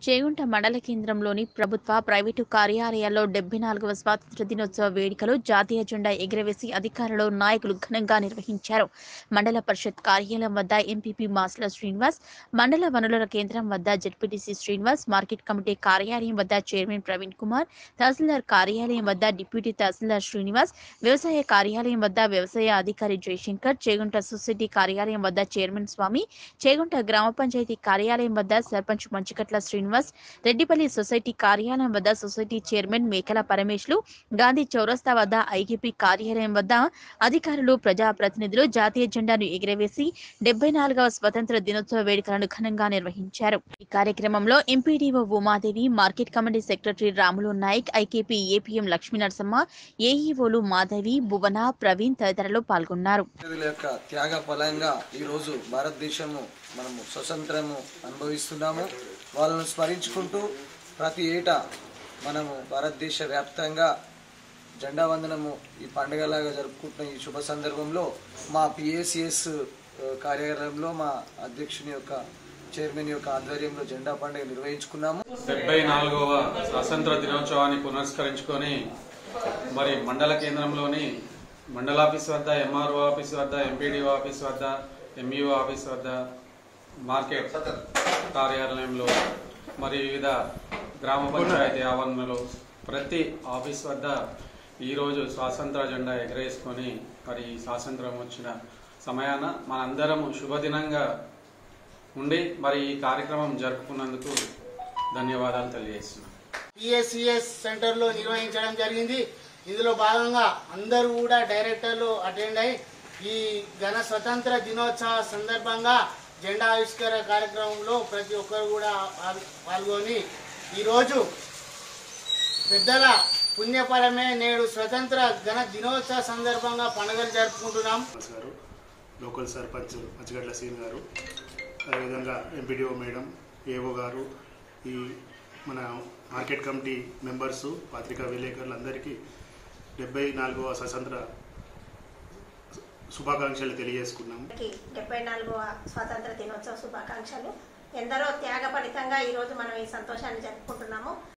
చేగుంట మండల కేంద్రంలోని ప్రభుత్వ ప్రైవేటు కార్యాలయాల్లో డెబ్బై నాలుగవ స్వాతంత్ర దినోత్సవ వేడుకలు జాతీయ జెండా ఎగురవేసి అధికారులు నాయకులు ఘనంగా నిర్వహించారు మండల పరిషత్ కార్యాలయం వద్ద ఎంపీపీ మాస్ల శ్రీనివాస్ మండల వనరుల కేంద్రం వద్ద జెడ్పీటీసీ శ్రీనివాస్ మార్కెట్ కమిటీ కార్యాలయం వద్ద చైర్మన్ ప్రవీణ్ కుమార్ తహసీల్దార్ కార్యాలయం వద్ద డిప్యూటీ తహసీల్దార్ శ్రీనివాస్ వ్యవసాయ కార్యాలయం వద్ద వ్యవసాయ అధికారి జయశంకర్ చేగుంట సొసైటీ కార్యాలయం వద్ద చైర్మన్ స్వామి చేగుంట గ్రామ పంచాయతీ కార్యాలయం వద్ద సర్పంచ్ మంచికట్ల శ్రీనివాస్ రెడ్డిపల్లి సొసైటీ కార్యాలయం వద్ద సొసైటీ చైర్మన్ మేకల పరమేశ్లు గాంధీ చౌరస్తా వద్ద ఐకేపీ కార్యాలయం వద్ద అధికారులు ప్రజాప్రతినిధులు జాతీయ జెండాను ఎగురవేసి డెబ్బై నాలుగవ స్వతంత్ర దినోత్సవ వేడుకలను ఘనంగా నిర్వహించారు ఈ కార్యక్రమంలో MPDO Umadevi market committee secretary Ramulu Nayak IKP APM Lakshmi Narasamma ఏఈఓలు మాధవి భువన ప్రవీణ్ తదితరులు పాల్గొన్నారు ప్రజల యొక్క త్యాగ ఫలంగా ఈరోజు భారతదేశము మనము స్వతంత్రము అనుభవిస్తున్నాము వాళ్ళను స్మరించుకుంటూ ప్రతి ఏటా మనము భారతదేశ వ్యాప్తంగా జెండా వందనము ఈ పండుగలాగా జరుపుకుంటున్న ఈ శుభ సందర్భంలో మా పిఏసిఎస్ కార్యాలయంలో మా అధ్యక్షుని యొక్క చైర్మన్ యొక్క ఆధ్వర్యంలో జెండా పండుగ నిర్వహించుకున్నాము డెబ్బై నాలుగవ స్వాతంత్ర దినోత్సవాన్ని పునస్కరించుకొని మరి మండల కేంద్రంలోని మండల ఆఫీస్ వద్ద ఎంఆర్ఓ ఆఫీస్ వద్ద ఎంపీడీఓ ఆఫీస్ వద్ద ఎంఈఓ ఆఫీస్ వద్ద మార్కెట్ కార్యాలయంలో మరి వివిధ గ్రామ పంచాయతీ ఆవరణలో ప్రతి ఆఫీస్ వద్ద ఈరోజు స్వాతంత్ర జెండా ఎగరేసుకొని మరి ఈ స్వాతంత్రం వచ్చిన సమయాన మనందరం శుభదినంగా ఉండి మరి ఈ కార్యక్రమం జరుపుకున్నందుకు ధన్యవాదాలు తెలియజేస్తున్నాను పిఎస్సిఎస్ సెంటర్లో నిర్వహించడం జరిగింది ఇందులో భాగంగా అందరూ కూడా డైరెక్టర్లు అటెండ్ అయి ఈ ఘన స్వతంత్ర దినోత్సవ సందర్భంగా జెండా ఆవిష్కరణ కార్యక్రమంలో ప్రతి ఒక్కరు కూడా పాల్- పాల్గొని ఈరోజు పెద్దల పుణ్యఫలమే నేడు స్వతంత్ర ఘన దినోత్సవ సందర్భంగా పండుగలు జరుపుకుంటున్నాం శ్రీనివాస్ గారు లోకల్ సర్పంచ్ మచ్చిగడ్ల సీన్ గారు అదేవిధంగా ఎంపీడీఓ మేడం ఏఓ గారు ఈ మన మార్కెట్ కమిటీ మెంబర్సు పత్రికా విలేకరులు అందరికీ డెబ్బై నాలుగవ స్వతంత్ర శుభాకాంక్షలు తెలియజేసుకున్నాము అందరికీ డెబ్బై నాలుగవ స్వాతంత్ర దినోత్సవ శుభాకాంక్షలు ఎందరో త్యాగఫలితంగా ఈరోజు మనం ఈ సంతోషాన్ని జరుపుకుంటున్నాము